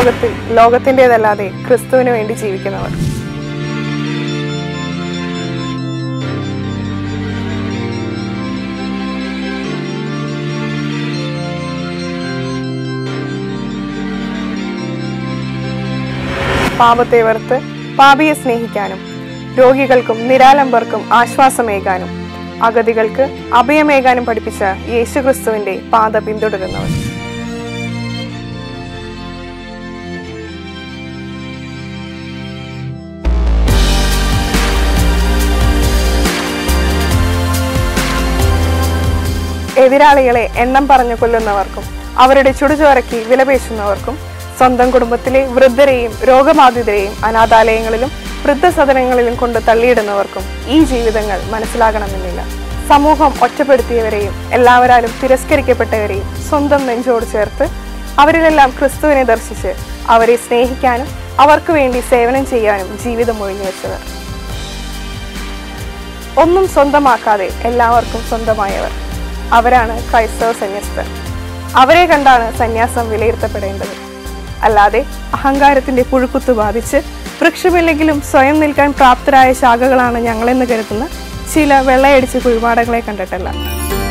ലോകത്തിൽ ലോകത്തിൻ്റെതല്ലാതെ ക്രിസ്തുവിന് വേണ്ടി ജീവിക്കുന്നവർ പാപത്തെ വെറുത്ത് പാപിയെ സ്നേഹിക്കാനും രോഗികൾക്കും നിരാലംബർക്കും ആശ്വാസമേകാനും അഗതികൾക്ക് അഭയമേകാനും പഠിപ്പിച്ച യേശുക്രിസ്തുവിന്റെ പാത പിന്തുടരുന്നവർ എതിരാളികളെ എണ്ണം പറഞ്ഞു കൊല്ലുന്നവർക്കും അവരുടെ ചുടുചോരയ്ക്ക് വിലപേശുന്നവർക്കും സ്വന്തം കുടുംബത്തിലെ വൃദ്ധരെയും രോഗബാധിതരെയും അനാഥാലയങ്ങളിലും വൃദ്ധസദനങ്ങളിലും കൊണ്ട് തള്ളിയിടുന്നവർക്കും ഈ ജീവിതങ്ങൾ മനസ്സിലാകണമെന്നില്ല സമൂഹം ഒറ്റപ്പെടുത്തിയവരെയും എല്ലാവരാലും തിരസ്കരിക്കപ്പെട്ടവരെയും സ്വന്തം നെഞ്ചോട് ചേർത്ത് അവരിലെല്ലാം ക്രിസ്തുവിനെ ദർശിച്ച് അവരെ സ്നേഹിക്കാനും അവർക്ക് വേണ്ടി സേവനം ചെയ്യാനും ജീവിതം ഒഴിഞ്ഞു വെച്ചവർ ഒന്നും സ്വന്തമാക്കാതെ എല്ലാവർക്കും സ്വന്തമായവർ അവരാണ് ക്രൈസ്തവ സന്യസ്തർ അവരെ കണ്ടാണ് സന്യാസം വിലയിരുത്തപ്പെടേണ്ടത് അല്ലാതെ അഹങ്കാരത്തിന്റെ പുഴുക്കുത്ത് ബാധിച്ച് വൃക്ഷമില്ലെങ്കിലും സ്വയം നിൽക്കാൻ പ്രാപ്തരായ ശാഖകളാണ് ഞങ്ങളെന്ന് കരുതുന്ന ചില വെള്ളയടിച്ച കുഴിമാടങ്ങളെ കണ്ടിട്ടല്ല